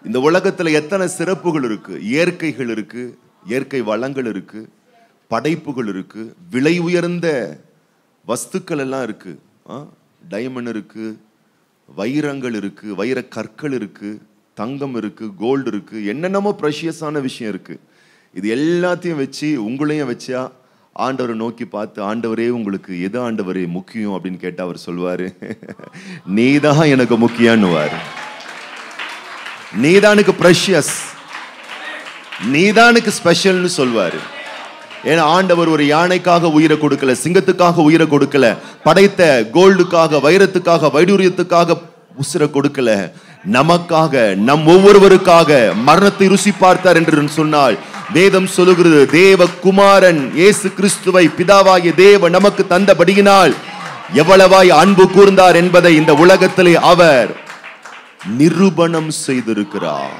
இந்த உலகத்துல எத்தனை சிறப்புகள் இருக்கு இயற்கைகள் இருக்கு இயற்கை வளங்கள் இருக்கு படைப்புகள் இருக்கு விலை உயர்ந்த வஸ்துக்கள் எல்லாம் இருக்கு டைமண்ட் இருக்கு வைரங்கள் இருக்கு வைர கற்கள் இருக்கு தங்கம் இருக்கு கோல்டு இருக்கு என்னென்னமோ ப்ரெஷியஸான விஷயம் இருக்கு இது எல்லாத்தையும் வச்சு உங்களையும் வச்சா ஆண்டவரை நோக்கி பார்த்து ஆண்டவரே உங்களுக்கு எது ஆண்டவரே முக்கியம் அப்படின்னு கேட்டா அவர் சொல்வாரு நீதான் எனக்கு முக்கியம்னுவாரு நீதானுக்கு ப்ரெஷியஸ் நீதானுக்கு ஸ்பெஷல்னு சொல்வாரு ஏன்னா ஆண்டவர் ஒரு யானைக்காக உயிரை கொடுக்கல சிங்கத்துக்காக உயிரை கொடுக்கல படைத்த கோல்டுக்காக வைரத்துக்காக வைடூரியத்துக்காக உசிரை கொடுக்கல நமக்காக நம் ஒவ்வொருவருக்காக மரணத்தை ருசி பார்த்தார் என்று சொன்னால் வேதம் சொல்லுகிறது தேவ குமாரன் இயேசு கிறிஸ்துவை பிதாவாகிய தேவ நமக்கு தந்தபடியினால் எவ்வளவாய் அன்பு கூர்ந்தார் என்பதை இந்த உலகத்திலே அவர் நிரூபணம் செய்திருக்கிறார்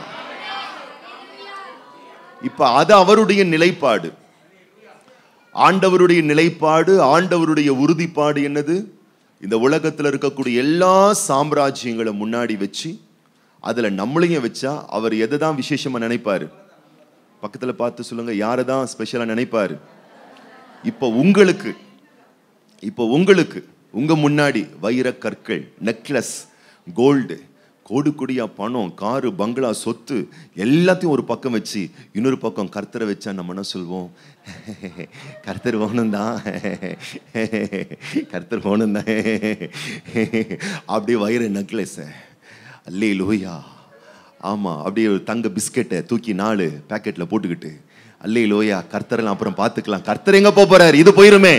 இப்ப அது அவருடைய நிலைப்பாடு ஆண்டவருடைய நிலைப்பாடு ஆண்டவருடைய உறுதிப்பாடு என்னது இந்த உலகத்துல இருக்கக்கூடிய எல்லா சாம்ராஜ்யங்களை முன்னாடி வச்சு அதுல நம்மளையும் வச்சா அவர் எதை தான் விசேஷமா நினைப்பாரு பக்கத்துல பார்த்து சொல்லுங்க யாரை தான் ஸ்பெஷலா நினைப்பாரு இப்போ உங்களுக்கு இப்போ உங்களுக்கு உங்க முன்னாடி வைர கற்கள் நெக்லஸ் கோல்டு கோடி கொடியா பணம் காரு பங்களா சொத்து எல்லாத்தையும் ஒரு பக்கம் வச்சு இன்னொரு பக்கம் கர்த்தரை வச்சா நம்ம என்ன சொல்வோம் கர்த்தர் வேணும் தான் கர்த்தர் வேணும் தான் அப்படியே வைர நெக்லஸ் அல்லே லோயா ஆமா அப்படியே ஒரு தங்க பிஸ்கெட்டை தூக்கி நாலு பேக்கெட்ல போட்டுக்கிட்டு அல்லே லோயா கர்த்தரெல்லாம் அப்புறம் பார்த்துக்கலாம் கர்த்தர் எங்க போப் போறாரு இது போயிருமே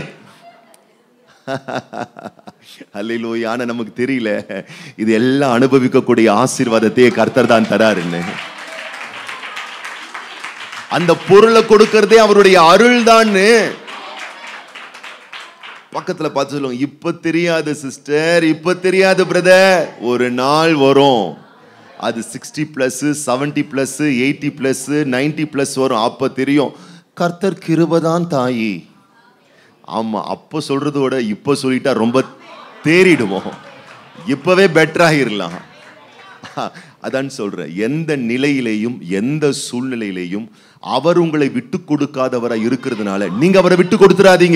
அல்லையிலோயா ஆனா நமக்கு தெரியல இது எல்லாம் அனுபவிக்கக்கூடிய ஆசீர்வாதத்தையே கர்த்தர் தான் தராருன்னு அந்த பொருளை கொடுக்கறதே அவருடைய அருள் தான்னு பக்கத்துல பார்த்து சொல்லுவாங்க இப்ப தெரியாது சிஸ்டர் இப்ப தெரியாது பிரதர் ஒரு நாள் வரும் அது sixty plus seventy plus eighty plus ninety plus வரும் அப்ப தெரியும் கர்த்தர் கிருபதான் தாயி ஆமா அப்போ சொல்றத விட இப்போ சொல்லிட்டா ரொம்ப தேறிடுவோம் இப்பவே பெட்டர் ஆகிடலாம் அதான் சொல்றேன் எந்த நிலையிலையும் எந்த சூழ்நிலையிலையும் அவர் உங்களை விட்டு கொடுக்காதவரா இருக்கிறதுனால நீங்க அவரை விட்டு கொடுத்துறாதீங்க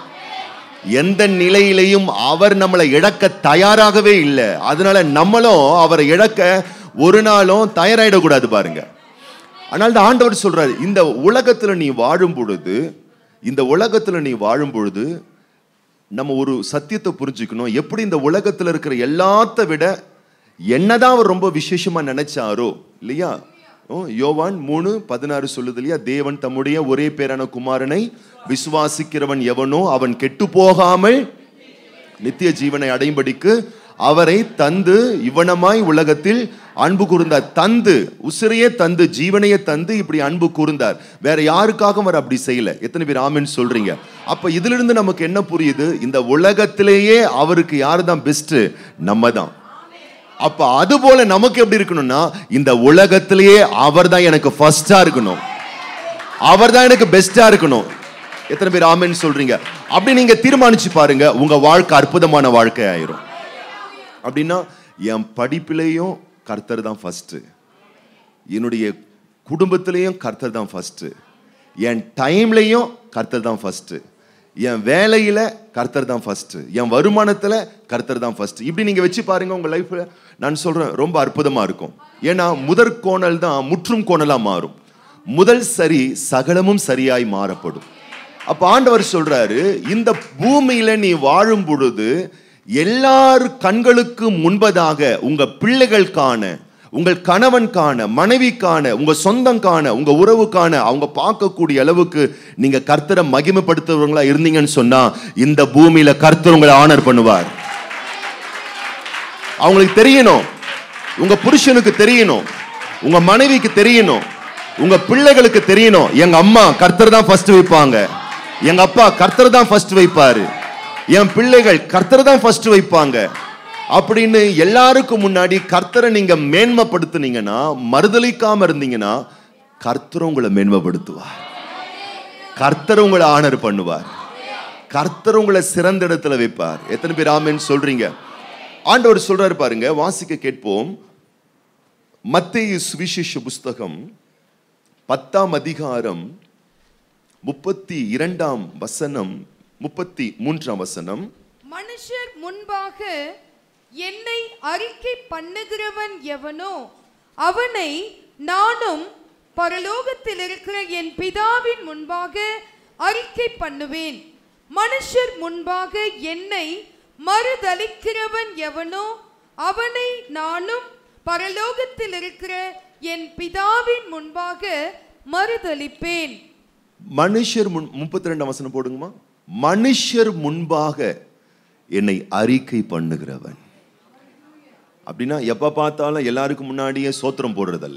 எந்த நிலையிலையும் அவர் நம்மளை இழக்க தயாராகவே இல்லை அதனால நம்மளும் அவரை இழக்க ஒரு நாளும் தயாராயிடக்கூடாது பாருங்க ஆனால் தான் ஆண்டவர் சொல்றாரு இந்த உலகத்துல நீ வாழும் பொழுது இந்த உலகத்துல நீ வாழும் பொழுது நம்ம ஒரு சத்தியத்தை புரிஞ்சுக்கணும் எப்படி இந்த உலகத்துல இருக்கிற எல்லாத்த விட என்னதான் அவர் ரொம்ப விசேஷமா நினைச்சாரோ இல்லையா ஓ, யோவான் மூணு பதினாறு சொல்லுது இல்லையா தேவன் தம்முடைய ஒரே பேரான குமாரனை விசுவாசிக்கிறவன் எவனோ அவன் கெட்டு போகாமல் நித்திய ஜீவனை அடையும்படிக்கு அவரை தந்து இவனமாய் உலகத்தில் அன்பு கூர்ந்தார் தந்து உசிரையே தந்து ஜீவனையே தந்து இப்படி அன்பு கூர்ந்தார் வேற யாருக்காகவும் அவர் அப்படி செய்யல எத்தனை பேர் ஆமென்னு சொல்றீங்க அப்ப இதுல இருந்து நமக்கு என்ன புரியுது இந்த உலகத்திலேயே அவருக்கு யாரு தான் பெஸ்ட் நம்ம தான் அப்ப அது போல நமக்கு எப்படி இருக்கணும்னா இந்த உலகத்திலேயே அவர் தான் எனக்கு ஃபர்ஸ்டா இருக்கணும் அவர் தான் எனக்கு பெஸ்டா இருக்கணும் எத்தனை பேர் ஆமென்னு சொல்றீங்க அப்படி நீங்க தீர்மானிச்சு பாருங்க உங்க வாழ்க்கை அற்புதமான வாழ்க்கை ஆயிரும் அப்படின்னா என் படிப்பிலையும் கர்த்தர் தான் ஃபர்ஸ்ட் என்னுடைய குடும்பத்திலையும் கர்த்தர் தான் ஃபர்ஸ்ட் என் டைம்லையும் கர்த்தர் தான் ஃபர்ஸ்ட் என் வேலையில கர்த்தர் தான் ஃபர்ஸ்ட் என் வருமானத்துல கர்த்தர் தான் ஃபர்ஸ்ட் இப்படி நீங்க வச்சு பாருங்க உங்க லைஃப்ல நான் சொல்றேன் ரொம்ப அற்புதமா இருக்கும் ஏன்னா முதற் கோணல் தான் முற்றும் கோணலா மாறும் முதல் சரி சகலமும் சரியாய் மாறப்படும் அப்ப ஆண்டவர் சொல்றாரு இந்த பூமியில நீ வாழும் பொழுது எல்லார் கண்களுக்கு முன்பதாக உங்க பிள்ளைகள் காண உங்கள் கணவன் காண மனைவி காண உங்க சொந்தம் காண உங்க உறவு காண அவங்க பார்க்கக்கூடிய அளவுக்கு நீங்க கர்த்தரை மகிமைப்படுத்துறவங்களா இருந்தீங்கன்னு சொன்னா இந்த பூமியில கர்த்தர் உங்களை ஆனர் பண்ணுவார் அவங்களுக்கு தெரியணும் உங்க புருஷனுக்கு தெரியணும் உங்க மனைவிக்கு தெரியணும் உங்க பிள்ளைகளுக்கு தெரியணும் எங்க அம்மா கர்த்தர் தான் ஃபர்ஸ்ட் வைப்பாங்க எங்க அப்பா கர்த்தர் தான் ஃபர்ஸ்ட் வைப்பாரு என் பிள்ளைகள் கர்த்தர் தான் ஃபர்ஸ்ட் வைப்பாங்க அப்படின்னு எல்லாருக்கும் முன்னாடி கர்த்தரை நீங்க மேன்மைப்படுத்துனீங்கன்னா மறுதலிக்காம இருந்தீங்கன்னா கர்த்தர் உங்களை மேன்மைப்படுத்துவார் கர்த்தர் உங்களை ஆனர் பண்ணுவார் கர்த்தர் உங்களை சிறந்த இடத்துல வைப்பார் எத்தனை பேர் ஆமென்னு சொல்றீங்க ஆண்டவர் சொல்றாரு பாருங்க வாசிக்க கேட்போம் மத்தேயு சுவிசேஷ புஸ்தகம் பத்தாம் அதிகாரம் முப்பத்தி இரண்டாம் வசனம் முப்பத்தி மூன்றாம் வசனம் மனுஷர் முன்பாக என்னை அறிக்கை பண்ணுகிறவன் எவனோ அவனை நானும் பரலோகத்தில் இருக்கிற என் பிதாவின் முன்பாக அறிக்கை பண்ணுவேன் மனுஷர் முன்பாக என்னை மறுதலிக்கிறவன் எவனோ அவனை நானும் பரலோகத்தில் இருக்கிற என் பிதாவின் முன்பாக மறுதலிப்பேன் மனுஷர் முன் முப்பத்தி ரெண்டாம் வசனம் போடுங்கம்மா மனுஷர் முன்பாக என்னை அறிக்கை பண்ணுகிறவன் அப்படின்னா எப்ப பார்த்தாலும் எல்லாருக்கும் முன்னாடியே சோத்திரம் போடுறதல்ல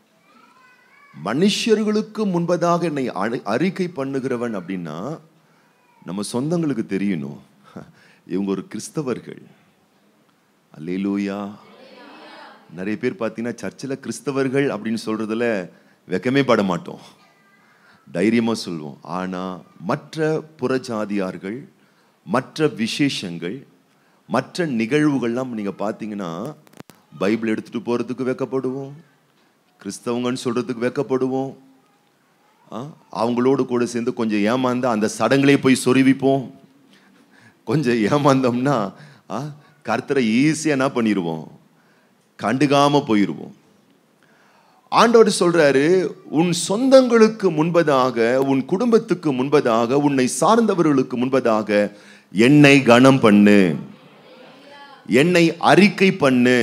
மனுஷர்களுக்கு முன்பதாக என்னை அழை- அறிக்கை பண்ணுகிறவன் அப்படின்னா நம்ம சொந்தங்களுக்கு தெரியணும் இவங்க ஒரு கிறிஸ்தவர்கள் அல்லேலூயா நிறைய பேர் பார்த்தீங்கன்னா சர்ச்சில் கிறிஸ்தவர்கள் அப்படின்னு சொல்றதுல வெக்கமே பட மாட்டோம் தைரியமாக சொல்லுவோம் ஆனால் மற்ற புறஜாதியார்கள் மற்ற விசேஷங்கள் மற்ற நிகழ்வுகள்லாம் நீங்கள் பார்த்தீங்கன்னா பைபிள் எடுத்துட்டு போகிறதுக்கு வெக்கப்படுவோம் கிறிஸ்தவங்கன்னு சொல்கிறதுக்கு வெக்கப்படுவோம் ஆ, அவங்களோடு கூட சேர்ந்து கொஞ்சம் ஏமாந்தா அந்த சடங்குலே போய் சொருவிப்போம் கொஞ்சம் ஏமாந்தோம்னா ஆ, கர்த்தரை ஈஸியாக என்ன பண்ணிடுவோம் கண்டுக்காம போயிடுவோம் ஆண்டவர் சொல்றாரு உன் சொந்தங்களுக்கு முன்பதாக உன் குடும்பத்துக்கு முன்பதாக உன்னை சார்ந்தவர்களுக்கு முன்பதாக என்னை கனம் பண்ணு என்னை அறிக்கை பண்ணு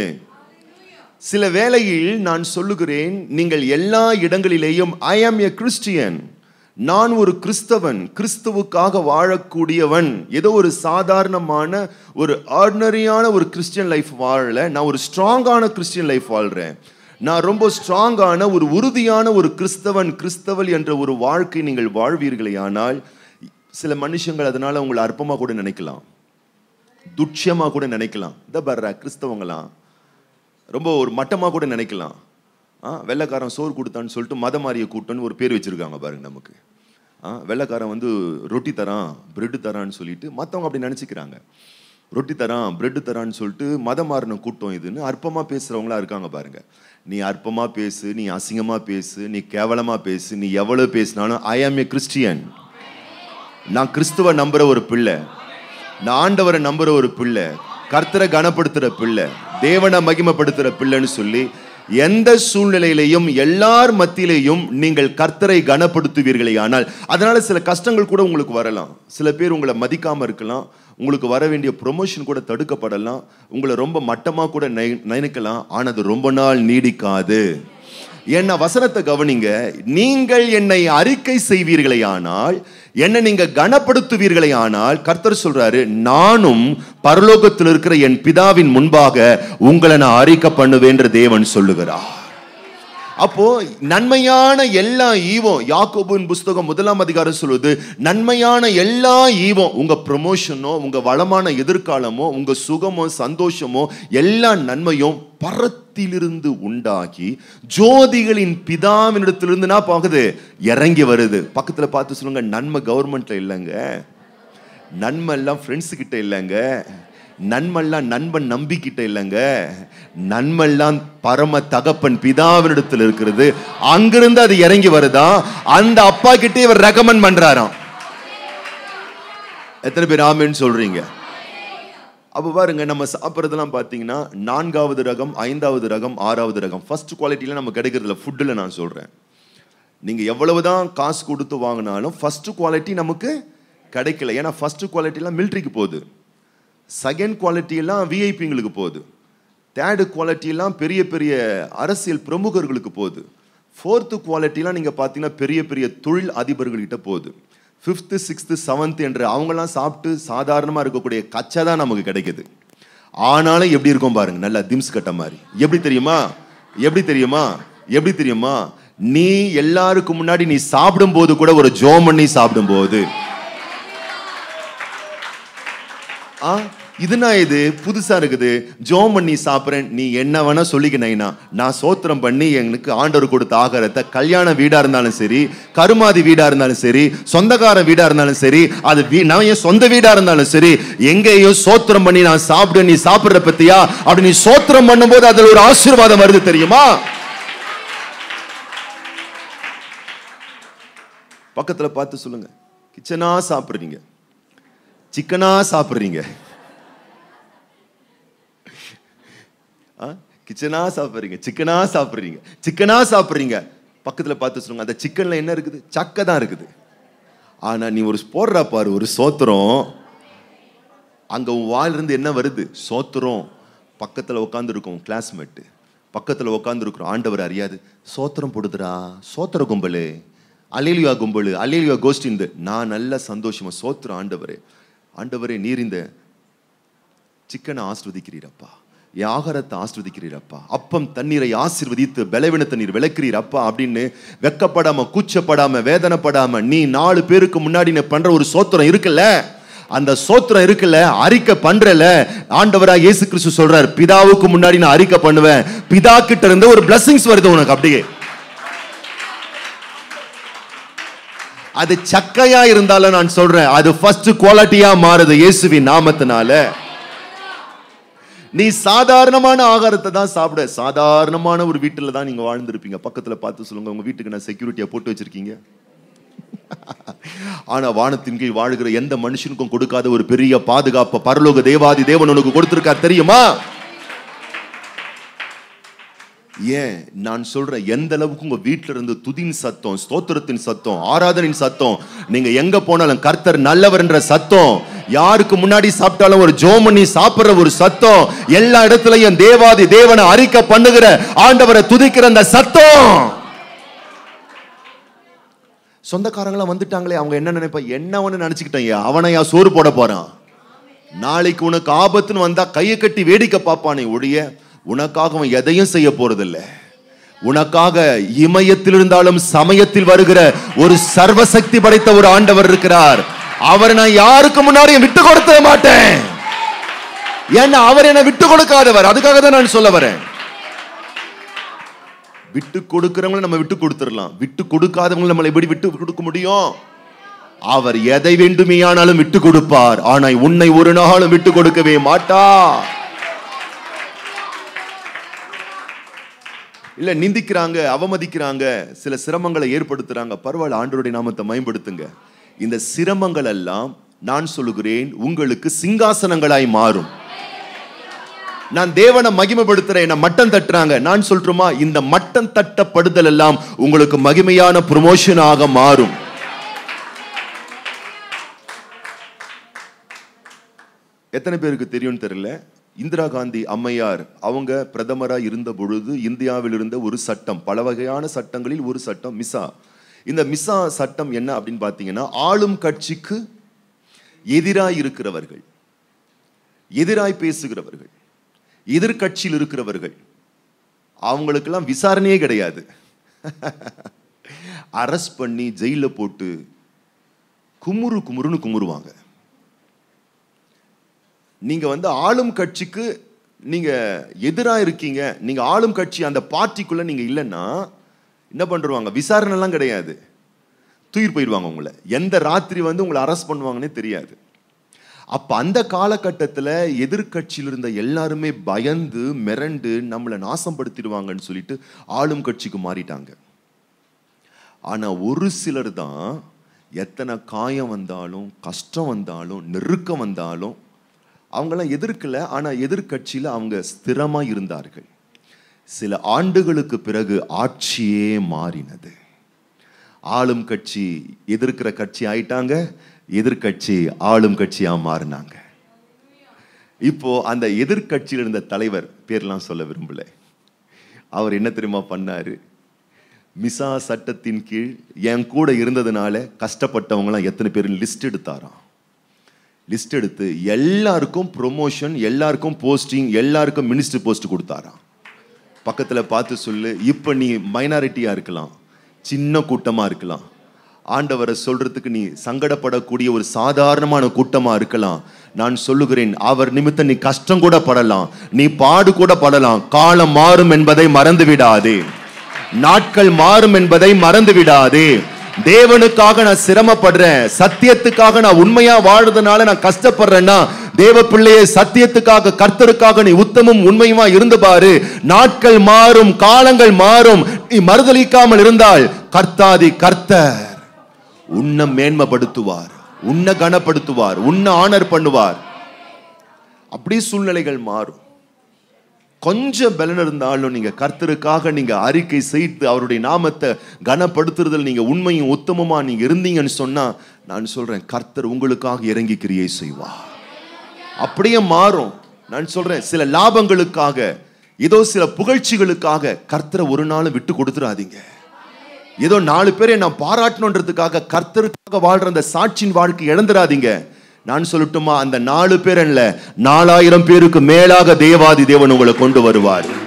சில வேளையில் நான் சொல்லுகிறேன் நீங்கள் எல்லா இடங்களிலேயும் ஐ ஆம் எ கிறிஸ்டியன் நான் ஒரு கிறிஸ்தவன் கிறிஸ்துவுக்காக வாழக்கூடியவன் ஏதோ ஒரு சாதாரணமான ஒரு ஆர்டினரியான ஒரு கிறிஸ்டியன் லைஃப் வாழல நான் ஒரு ஸ்ட்ராங்கான கிறிஸ்டியன் லைஃப் வாழ்றேன் நான் ரொம்ப ஸ்ட்ராங்கான ஒரு உறுதியான ஒரு கிறிஸ்தவன் கிறிஸ்தவல் என்ற ஒரு வாழ்க்கை நீங்கள் வாழ்வீர்களே ஆனால் சில மனுஷங்கள் அதனால உங்களை அற்பமா கூட நினைக்கலாம் துட்சியமா கூட நினைக்கலாம் இந்த பர்ற கிறிஸ்தவங்களாம் ரொம்ப ஒரு மட்டமாக கூட நினைக்கலாம் ஆ வெள்ளைக்காரன் சோறு கொடுத்தான்னு சொல்லிட்டு மதமாரிய கூட்டம்னு ஒரு பேர் வச்சிருக்காங்க பாருங்க நமக்கு ஆ வெள்ளைக்காரன் வந்து ரொட்டி தரான் பிரெட்டு தரான்னு சொல்லிட்டு மற்றவங்க அப்படி நினச்சிக்கிறாங்க ரொட்டி தரான் பிரெட்டு தரான்னு சொல்லிட்டு மதம் மாறின கூட்டம் இதுன்னு அற்பமாக பேசுகிறவங்களா இருக்காங்க பாருங்க நீ அற்பமாக பேசு நீ அசிங்கமாக பேசு நீ கேவலமாக பேசு நீ எவ்வளோ பேசினாலும் ஐ ஆம் ஏ கிறிஸ்டியன் நான் கிறிஸ்துவ நம்புற ஒரு பிள்ளை நான் ஆண்டவரை நம்புற ஒரு பிள்ளை கர்த்தரை கனப்படுத்துற பிள்ளை தேவனை மகிமைப்படுத்துற பிள்ளைன்னு சொல்லி எந்த சூழ்நிலையிலையும் எல்லார் மத்தியிலையும் நீங்கள் கர்த்தரை கனப்படுத்துவீர்களே ஆனால் அதனால சில கஷ்டங்கள் கூட உங்களுக்கு வரலாம் சில பேர் உங்களை மதிக்காம இருக்கலாம் உங்களுக்கு வர வேண்டிய ப்ரொமோஷன் கூட தடுக்கப்படலாம் உங்களை ரொம்ப மட்டமா கூட நினை- நினைக்கலாம் ஆனால் அது ரொம்ப நாள் நீடிக்காது என்ன வசனத்தை கவனிங்க நீங்கள் என்னை அறிக்கை செய்வீர்களே ஆனால் என்னை நீங்க கனப்படுத்துவீர்களே ஆனால் கர்த்தர் சொல்றாரு நானும் பரலோகத்தில் இருக்கிற என் பிதாவின் முன்பாக உங்களை நான் அறிக்கை பண்ணுவேன்ற தேவன் சொல்லுகிறார் அப்போ நன்மையான எல்லா ஈவம் யாக்கோபின் புஸ்தகம் முதலாம் அதிகாரம் சொல்லுது நன்மையான எல்லா ஈவம் உங்க ப்ரொமோஷனோ உங்க வளமான எதிர்காலமோ உங்க சுகமோ சந்தோஷமோ எல்லா நன்மையும் பரத்திலிருந்து உண்டாகி ஜோதிகளின் பிதாவினிடத்திலிருந்து என்ன பாக்குது இறங்கி வருது பக்கத்துல பார்த்து சொல்லுங்க நன்மை கவர்மெண்ட்ல இல்லைங்க நன்மை எல்லாம் ஃப்ரெண்ட்ஸ் கிட்ட இல்லைங்க நன்மெல்லாம் நண்பன் நம்பிக்கிட்ட இல்லைங்க நன்மெல்லாம் பரம தகப்பன் பிதாவினிடத்தில் இருக்கிறது அங்கிருந்து அது இறங்கி வருதா அந்த அப்பா கிட்ட இவர் ரெக்கமெண்ட் பண்றாராம் எத்தனை பேர் ஆமேன்னு சொல்றீங்க அப்போ பாருங்க நம்ம சாப்பிட்றதெல்லாம் பார்த்தீங்கன்னா நான்காவது ரகம் ஐந்தாவது ரகம் ஆறாவது ரகம் ஃபர்ஸ்ட் குவாலிட்டியில் நம்ம கிடைக்கிறதுல ஃபுட்டில் நான் சொல்கிறேன் நீங்கள் எவ்வளவுதான் காசு கொடுத்து வாங்கினாலும் ஃபர்ஸ்ட் குவாலிட்டி நமக்கு கிடைக்கல ஏன்னா ஃபர்ஸ்ட் குவாலிட்டிலாம் மிலிட்ரிக்கு போகுது செகண்ட் குவாலிட்டியெல்லாம் விஐபிங்களுக்கு போகுது தேர்டு குவாலிட்டியெல்லாம் பெரிய பெரிய அரசியல் பிரமுகர்களுக்கு போகுது ஃபோர்த்து குவாலிட்டிலாம் நீங்கள் பார்த்தீங்கன்னா பெரிய பெரிய தொழில் அதிபர்கள்கிட்ட போகுது ஃபிஃப்த்து சிக்ஸ்த்து செவன்த் என்று அவங்கெல்லாம் சாப்பிட்டு சாதாரணமாக இருக்கக்கூடிய கச்சா தான் நமக்கு கிடைக்குது ஆனாலும் எப்படி இருக்கும் பாருங்க நல்லா திம்ஸ் கட்ட மாதிரி எப்படி தெரியுமா எப்படி தெரியுமா எப்படி தெரியுமா நீ எல்லாருக்கும் முன்னாடி நீ சாப்பிடும்போது கூட ஒரு ஜோம் பண்ணி சாப்பிடும்போது ஆ இதுனா இது புதுசா இருக்குது ஜோம் பண்ணி சாப்பிட்றேன் நீ என்ன வேணா சொல்லிக்கினீங்கன்னா நான் சோத்திரம் பண்ணி எனக்கு ஆண்டவர் கொடுத்த ஆகாரத்தை கல்யாண வீடா இருந்தாலும் சரி கருமாதி வீடா இருந்தாலும் சரி சொந்தக்கார வீடா இருந்தாலும் சரி அது வீ நான் என் சொந்த வீடா இருந்தாலும் சரி எங்கேயும் சோத்திரம் பண்ணி நான் சாப்பிடு நீ சாப்பிடுற பத்தியா அப்படி நீ சோத்திரம் பண்ணும்போது அதுல ஒரு ஆசீர்வாதம் வருது தெரியுமா பக்கத்துல பார்த்து சொல்லுங்க கிச்சனா சாப்பிடுறீங்க சிக்கனா சாப்பிடுறீங்க ஆ? கிச்சனா சாப்பிடுறீங்க சிக்கனா சாப்பிடுறீங்க சிக்கனா சாப்பிடுறீங்க பக்கத்துல பார்த்து சொல்லுங்க அந்த சிக்கன்ல என்ன இருக்குது சக்கை தான் இருக்குது ஆனா நீ ஒரு போடுற பாரு ஒரு சோத்திரம் அங்க உன் வாயிலிருந்து என்ன வருது சோத்திரம் பக்கத்துல உட்கார்ந்து இருக்கும் கிளாஸ்மேட்டு பக்கத்துல உட்கார்ந்து இருக்கிறோம் ஆண்டவர் அறியாது சோத்திரம் போடுதுடா சோத்திர கும்பலு அலேலியா கும்பலு அலேலியா கோஷ்டி நான் நல்ல சந்தோஷமா சோத்திரம் ஆண்டவரே ஆண்டவரே நீர் இந்த சிக்கனை ஆஸ்வதிக்கிறீரப்பா என் ஆகாரத்தை ஆஸ்வதிக்கிறீரப்பா அப்பம் தண்ணீரை ஆசீர்வதித்து பலவீனத்தை நீர் விளக்குறீர் அப்பா அப்படின்னு வெக்கப்படாம கூச்சப்படாம வேதனைப்படாம நீ நாலு பேருக்கு முன்னாடி நீ பண்ற ஒரு சோத்திரம் இருக்குல்ல அந்த சோத்திரம் இருக்குல்ல அறிக்கை பண்றல ஆண்டவரா இயேசு கிறிஸ்து சொல்றார் பிதாவுக்கு முன்னாடி நான் அறிக்கை பண்ணுவேன் பிதா கிட்ட இருந்து ஒரு blessings வருது உனக்கு அப்படியே அது சக்கையா இருந்தாலும் நான் சொல்றேன் அது ஃபர்ஸ்ட் குவாலிட்டியா மாறுது இயேசுவின் நாமத்தினால நீ சாதாரணமான ஆகாரத்தை தான் சாப்பிட சாதாரணமான ஒரு வீட்டில் தான் நீங்க வாழ்ந்திருப்பீங்க பக்கத்துல பார்த்து சொல்லுங்க உங்க வீட்டுக்கு நான் செக்யூரிட்டியா போட்டு வச்சிருக்கீங்க ஆனா வானத்தின் கீழ் வாழுகிற எந்த மனுஷனுக்கும் கொடுக்காத ஒரு பெரிய பாதுகாப்பு பரலோக தேவாதி தேவன் உனக்கு கொடுத்திருக்கார் தெரியுமா ஏன் நான் சொல்றேன் எந்த அளவுக்கு உங்க வீட்ல இருந்து துதின் சத்தம் ஸ்தோத்திரத்தின் சத்தம் ஆராதனின் சத்தம் நீங்க எங்க போனாலும் கர்த்தர் நல்லவர் என்ற சத்தம் யாருக்கு முன்னாடி சாப்பிட்டாலும் ஒரு ஜோமனி சாப்பிடுற ஒரு சத்தம் எல்லா இடத்துலயும் தேவாதி தேவனை அறிக்கை பண்ணுகிற ஆண்டவரை துதிக்கிற அந்த சத்தம் சொந்தக்காரங்களாம் வந்துட்டாங்களே அவங்க என்ன நினைப்பா என்னவன்னு நினைச்சுக்கிட்டாங்க அவனையா சோறு போட போறான் நாளைக்கு உனக்கு ஆபத்துன்னு வந்தா கையை கட்டி வேடிக்கை பார்ப்பானே ஒழிய உனக்காக அவன் எதையும் செய்ய போறதில்ல உனக்காக இமயத்தில் இருந்தாலும் சமயத்தில் வருகிற ஒரு சர்வசக்தி படைத்த ஒரு ஆண்டவர் இருக்கிறார் அவரை நான் யாருக்கு முன்னாடியும் விட்டு கொடுத்த மாட்டேன் ஏன்னா அவர் என்னை விட்டு கொடுக்காதவர் அதுக்காக தான் நான் சொல்ல வரேன் விட்டு கொடுக்கிறவங்களை நம்ம விட்டு கொடுத்துடலாம் விட்டு கொடுக்காதவங்களை நம்மளை எப்படி விட்டு கொடுக்க முடியும் அவர் எதை வேண்டுமேயானாலும் விட்டு கொடுப்பார் ஆனா உன்னை ஒரு நாளும் விட்டு கொடுக்கவே மாட்டார் இல்ல நிந்திக்கிறாங்க அவமதிக்கிறாங்க சில சிரமங்களை ஏற்படுத்துறாங்க பரவாயில்ல ஆண்டவருடைய நாமத்தை மேம்படுத்துங்க இந்த சிரமங்கள் எல்லாம் நான் சொல்லுகிறேன் உங்களுக்கு சிங்காசனங்களாய் மாறும் நான் தேவனை மகிமைப்படுத்துறேன் என்ன மட்டம் தட்டுறாங்க நான் சொல்றோமா இந்த மட்டம் தட்டப்படுதல் எல்லாம் உங்களுக்கு மகிமையான ப்ரொமோஷனாக மாறும் எத்தனை பேருக்கு தெரியும்னு தெரியல இந்திரா காந்தி அம்மையார் அவங்க பிரதமரா இருந்த பொழுது இந்தியாவில் இருந்த ஒரு சட்டம் பல வகையான சட்டங்களில் ஒரு சட்டம் மிசா இந்த மிசா சட்டம் என்ன அப்படின்னு பார்த்தீங்கன்னா ஆளும் கட்சிக்கு எதிராய் இருக்கிறவர்கள் எதிராய் பேசுகிறவர்கள் எதிர்கட்சியில் இருக்கிறவர்கள் அவங்களுக்கெல்லாம் விசாரணையே கிடையாது அரெஸ்ட் பண்ணி ஜெயில போட்டு குமுறு குமுறுன்னு குமுறுவாங்க நீங்க வந்து ஆளும் கட்சிக்கு நீங்க எதிரா இருக்கீங்க நீங்க ஆளும் கட்சி அந்த பார்ட்டிக்குள்ள நீங்க இல்லைன்னா என்ன பண்ணுவாங்க விசாரணை எல்லாம் கிடையாது தூயிர் போயிடுவாங்க உங்களை எந்த ராத்திரி வந்து உங்களை அரெஸ்ட் பண்ணுவாங்கன்னே தெரியாது அப்ப அந்த காலகட்டத்தில் எதிர்கட்சியில் இருந்த எல்லாருமே பயந்து மிரண்டு நம்மளை நாசப்படுத்திடுவாங்கன்னு சொல்லிட்டு ஆளும் கட்சிக்கு மாறிட்டாங்க ஆனா ஒரு சிலர் தான் எத்தனை காயம் வந்தாலும் கஷ்டம் வந்தாலும் நெருக்கம் வந்தாலும் அவங்களாம் எதிர்க்கல ஆனா எதிர்கட்சியில அவங்க ஸ்திரமா இருந்தார்கள் சில ஆண்டுகளுக்கு பிறகு ஆட்சியே மாறினது ஆளும் கட்சி எதிர்க்கிற கட்சி ஆயிட்டாங்க எதிர்கட்சி ஆளும் கட்சியா மாறினாங்க இப்போ அந்த எதிர்கட்சியில் இருந்த தலைவர் பேர்லாம் சொல்ல விரும்பல அவர் என்ன தெரியுமா பண்ணாரு மிசா சட்டத்தின் கீழ் என் கூட இருந்ததுனால கஷ்டப்பட்டவங்களாம் எத்தனை பேர் லிஸ்ட் எடுத்தாராம் லிஸ்ட் எடுத்து எல்லாருக்கும் ப்ரொமோஷன் எல்லாருக்கும் போஸ்டிங் எல்லாருக்கும் மினிஸ்டர் போஸ்ட் கொடுத்தாராம் பக்கத்தில் பார்த்து சொல்லு இப்போ நீ மைனாரிட்டியாக இருக்கலாம் சின்ன கூட்டமாக இருக்கலாம் ஆண்டவரை சொல்றதுக்கு நீ சங்கடப்படக்கூடிய ஒரு சாதாரணமான கூட்டமா இருக்கலாம் நான் சொல்லுகிறேன் அவர் நிமித்தம் நீ கஷ்டம் கூட படலாம் நீ பாடு கூட படலாம் காலம் மாறும் என்பதை மறந்து விடாதே நாட்கள் மாறும் என்பதை மறந்து விடாதே தேவனுக்காக நான் சிரமப்படுறேன் சத்தியத்துக்காக நான் உண்மையா வாழ்றதுனால நான் கஷ்டப்படுறேன்னா தேவ பிள்ளையே சத்தியத்துக்காக கர்த்தருக்காக நீ உத்தமும் உண்மையுமா இருந்து பாரு நாட்கள் மாறும் காலங்கள் மாறும் நீ மறுதலிக்காமல் இருந்தால் கர்த்தாதி கர்த்தர் உன்னை மேன்மைப்படுத்துவார் உன்னை கனப்படுத்துவார் உன்னை ஆனர் பண்ணுவார் அப்படி சூழ்நிலைகள் மாறும் கொஞ்சம் பலன் இருந்தாலும் நீங்க கர்த்தருக்காக நீங்க அறிக்கை செய்து அவருடைய நாமத்தை கனப்படுத்துறதில் நீங்க உண்மையும் உத்தமமா நீங்க இருந்தீங்கன்னு சொன்னா நான் சொல்றேன் கர்த்தர் உங்களுக்காக இறங்கி கிரியை செய்வார் அப்படியே மாறும் நான் சொல்றேன் சில லாபங்களுக்காக ஏதோ சில புகழ்ச்சிகளுக்காக கர்த்தரை ஒரு நாளும் விட்டு கொடுத்துடாதீங்க ஏதோ நாலு பேரை நான் பாராட்டணுன்றதுக்காக கர்த்தருக்காக வாழ்ற அந்த சாட்சியின் வாழ்க்கை இழந்துடாதீங்க நான் சொல்லட்டுமா அந்த நாலு பேர் அல்ல நாலாயிரம் பேருக்கு மேலாக தேவாதி தேவன் உங்களை கொண்டு வருவார்